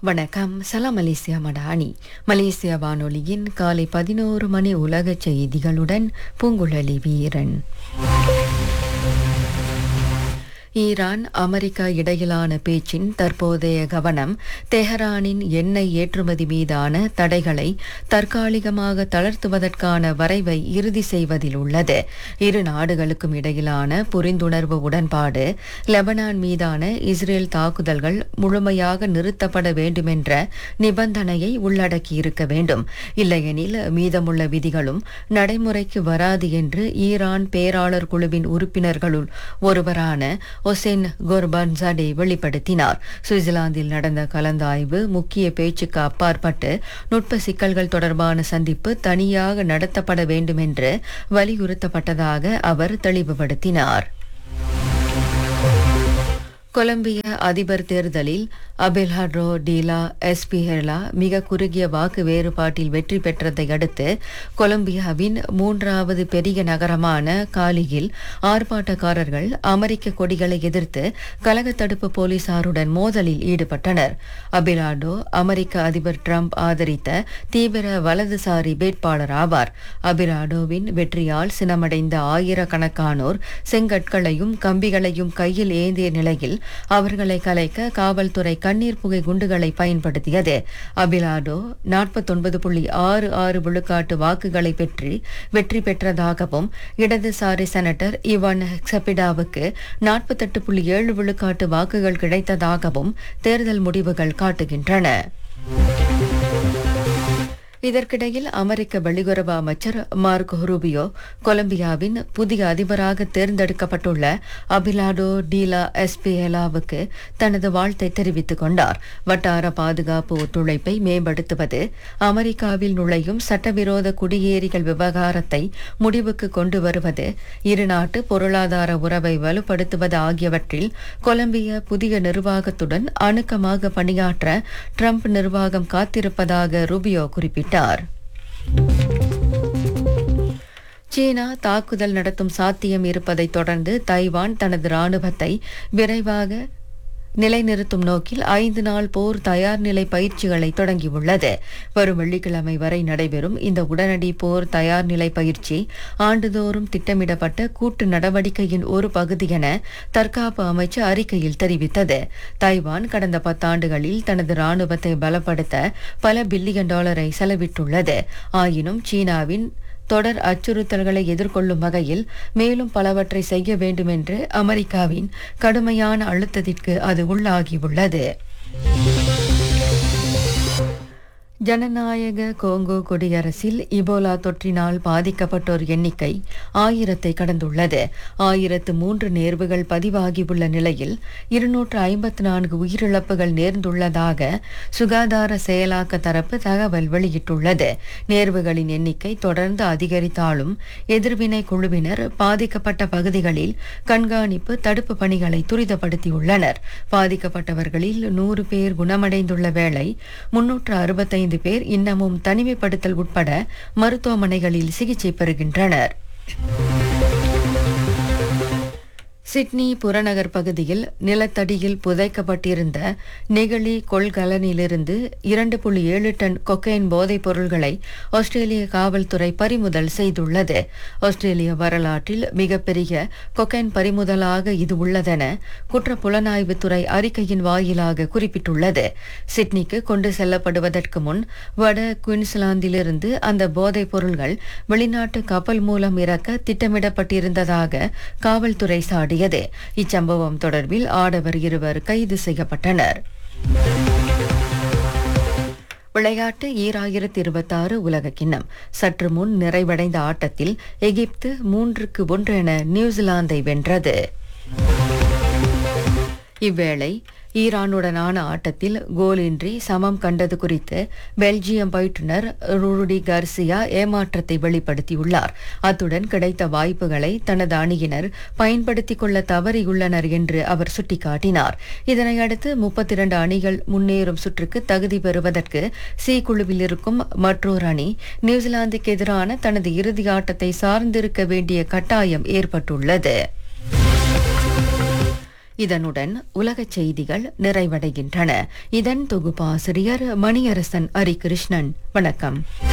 வணக்கம் சலாம் Malaysia Madani Malaysia வானொலியின் காலை பதினோரு மணி உலக செய்திகளுடன் பூங்குழலி வீரன் ஈரான் அமெரிக்கா இடையிலான பேச்சின் தற்போதைய கவனம் தெஹரானின் எண்ணெய் ஏற்றுமதி மீதான தடைகளை தற்காலிகமாக தளர்த்துவதற்கான வரைவை இறுதி செய்வதில் உள்ளது இரு நாடுகளுக்கும் இடையிலான புரிந்துணர்வு உடன்பாடு லெபனான் மீதான இஸ்ரேல் தாக்குதல்கள் முழுமையாக நிறுத்தப்பட வேண்டுமென்ற நிபந்தனையை உள்ளடக்கியிருக்க வேண்டும் இல்லையெனில் மீதமுள்ள விதிகளும் நடைமுறைக்கு வராது என்று ஈரான் பேராளர் குழுவின் உறுப்பினர்களுள் ஒருவரான ஒசென் கோர்பான்சாடே வெளிப்படுத்தினார் சுவிட்சர்லாந்தில் நடந்த கலந்தாய்வு முக்கிய பேச்சுக்கு அப்பாற்பட்டு நுட்ப சிக்கல்கள் தொடர்பான சந்திப்பு தனியாக நடத்தப்பட வேண்டும் என்று வலியுறுத்தப்பட்டதாக அவர் தெளிவுபடுத்தினார் கொலம்பிய அதிபர் தேர்தலில் அபெல்ஹாட்ரோ டீலா எஸ்பிஹெர்லா மிக குறுகிய வாக்கு வேறுபாட்டில் வெற்றி பெற்றதை அடுத்து கொலம்பியாவின் மூன்றாவது பெரிய நகரமான காலியில் ஆர்ப்பாட்டக்காரர்கள் அமெரிக்க கொடிகளை எதிர்த்து கலக தடுப்பு போலீசாருடன் மோதலில் ஈடுபட்டனர் அபிலாடோ அமெரிக்க அதிபர் டிரம்ப் ஆதரித்த தீவிர வலதுசாரி வேட்பாளர் ஆவார் அபிலாடோவின் வெற்றியால் சினமடைந்த ஆயிரக்கணக்கானோர் செங்கற்களையும் கம்பிகளையும் கையில் ஏந்திய நிலையில் அவர்களை கலைக்க காவல்துறை கண்ணீர் புகை குண்டுகளை பயன்படுத்தியது அபிலாடோ நாற்பத்தொன்பது புள்ளி ஆறு ஆறு விழுக்காட்டு வாக்குகளை பெற்று வெற்றி பெற்றதாகவும் இடதுசாரி செனட்டர் இவான் செபிடாவுக்கு நாற்பத்தெட்டு புள்ளி ஏழு விழுக்காட்டு வாக்குகள் கிடைத்ததாகவும் தேர்தல் முடிவுகள் காட்டுகின்றன இதற்கிடையில் அமெரிக்க வெளியுறவு அமைச்சர் மார்க் ரூபியோ கொலம்பியாவின் புதிய அதிபராக தேர்ந்தெடுக்கப்பட்டுள்ள அபிலாடோ டீலா எஸ்பிஎலாவுக்கு தனது வாழ்த்தை தெரிவித்துக் கொண்டார் வட்டார பாதுகாப்பு ஒத்துழைப்பை மேம்படுத்துவது அமெரிக்காவில் நுழையும் சட்டவிரோத குடியேறிகள் விவகாரத்தை முடிவுக்கு கொண்டு வருவது இருநாட்டு பொருளாதார உறவை வலுப்படுத்துவது ஆகியவற்றில் கொலம்பிய புதிய நிர்வாகத்துடன் அணுக்கமாக பணியாற்ற ட்ரம்ப் நிர்வாகம் காத்திருப்பதாக ரூபியோ குறிப்பிட்டார் குறிப்பிட்டார் சீனா தாக்குதல் நடத்தும் சாத்தியம் இருப்பதை தொடர்ந்து தைவான் தனது ராணுவத்தை விரைவாக நிலைநிறுத்தும் நோக்கில் ஐந்து நாள் போர் தயார் நிலை பயிற்சிகளை தொடங்கியுள்ளது வரும் வெள்ளிக்கிழமை வரை நடைபெறும் இந்த உடனடி போர் தயார் நிலை பயிற்சி ஆண்டுதோறும் திட்டமிடப்பட்ட கூட்டு நடவடிக்கையின் ஒரு பகுதி என தற்காப்பு அமைச்சு அறிக்கையில் தெரிவித்தது தைவான் கடந்த பத்தாண்டுகளில் தனது ராணுவத்தை பலப்படுத்த பல பில்லியன் டாலரை செலவிட்டுள்ளது ஆயினும் சீனாவின் தொடர் அச்சுறுத்தல்களை எதிர்கொள்ளும் வகையில் மேலும் பலவற்றை செய்ய வேண்டும் என்று அமெரிக்காவின் கடுமையான அழுத்தத்திற்கு அது உள்ளாகியுள்ளது ஜனநாயக கோங்கோ குடியரசில் இபோலா தொற்றினால் பாதிக்கப்பட்டோர் எண்ணிக்கை ஆயிரத்தை கடந்துள்ளது ஆயிரத்து மூன்று நேர்வுகள் பதிவாகியுள்ள நிலையில் இருநூற்று ஐம்பத்து நான்கு உயிரிழப்புகள் நேர்ந்துள்ளதாக சுகாதார செயலாக்க தரப்பு தகவல் வெளியிட்டுள்ளது நேர்வுகளின் எண்ணிக்கை தொடர்ந்து அதிகரித்தாலும் எதிர்வினை குழுவினர் பாதிக்கப்பட்ட பகுதிகளில் கண்காணிப்பு தடுப்பு பணிகளை துரிதப்படுத்தியுள்ளனர் பாதிக்கப்பட்டவர்களில் நூறு பேர் குணமடைந்துள்ள வேளை முன்னூற்று அறுபத்தைந்து ஐந்து பேர் இன்னமும் தனிமைப்படுத்தல் உட்பட மருத்துவமனைகளில் சிகிச்சை பெறுகின்றனர் சிட்னி புறநகர் பகுதியில் நிலத்தடியில் புதைக்கப்பட்டிருந்த நெகிழி கொள்கலனிலிருந்து இரண்டு புள்ளி ஏழு டன் கொக்கைன் போதைப் பொருள்களை ஆஸ்திரேலிய காவல்துறை பறிமுதல் செய்துள்ளது ஆஸ்திரேலிய வரலாற்றில் மிகப்பெரிய கொக்கைன் பறிமுதலாக இது உள்ளதென குற்ற புலனாய்வுத்துறை அறிக்கையின் வாயிலாக குறிப்பிட்டுள்ளது சிட்னிக்கு கொண்டு செல்லப்படுவதற்கு முன் வட குயின்ஸ்லாந்திலிருந்து அந்த போதைப் பொருள்கள் வெளிநாட்டு கப்பல் மூலம் இறக்க திட்டமிடப்பட்டிருந்ததாக காவல்துறை சாடியது இச்சம்பவம் தொடர்பில் ஆடவர் இருவர் கைது செய்யப்பட்டனர் விளையாட்டு ஈராயிரத்தி இருபத்தாறு உலக கிண்ணம் சற்று முன் நிறைவடைந்த ஆட்டத்தில் எகிப்து மூன்றுக்கு ஒன்று என நியூசிலாந்தை வென்றது இவ்வேளை ஈரானுடனான ஆட்டத்தில் கோலின்றி சமம் கண்டது குறித்து பெல்ஜியம் பயிற்றுனர் ரூடி கார்சியா ஏமாற்றத்தை வெளிப்படுத்தியுள்ளார் அத்துடன் கிடைத்த வாய்ப்புகளை தனது அணியினர் பயன்படுத்திக் கொள்ள தவறியுள்ளனர் என்று அவர் சுட்டிக்காட்டினார் இதனையடுத்து முப்பத்தி இரண்டு அணிகள் முன்னேறும் சுற்றுக்கு தகுதி பெறுவதற்கு சி குழுவில் இருக்கும் மற்றொரு அணி நியூசிலாந்துக்கு எதிரான தனது இறுதி ஆட்டத்தை சார்ந்திருக்க வேண்டிய கட்டாயம் ஏற்பட்டுள்ளது இதனுடன் உலகச் செய்திகள் நிறைவடைகின்றன இதன் தொகுப்பாசிரியர் மணியரசன் ஹரிகிருஷ்ணன் வணக்கம்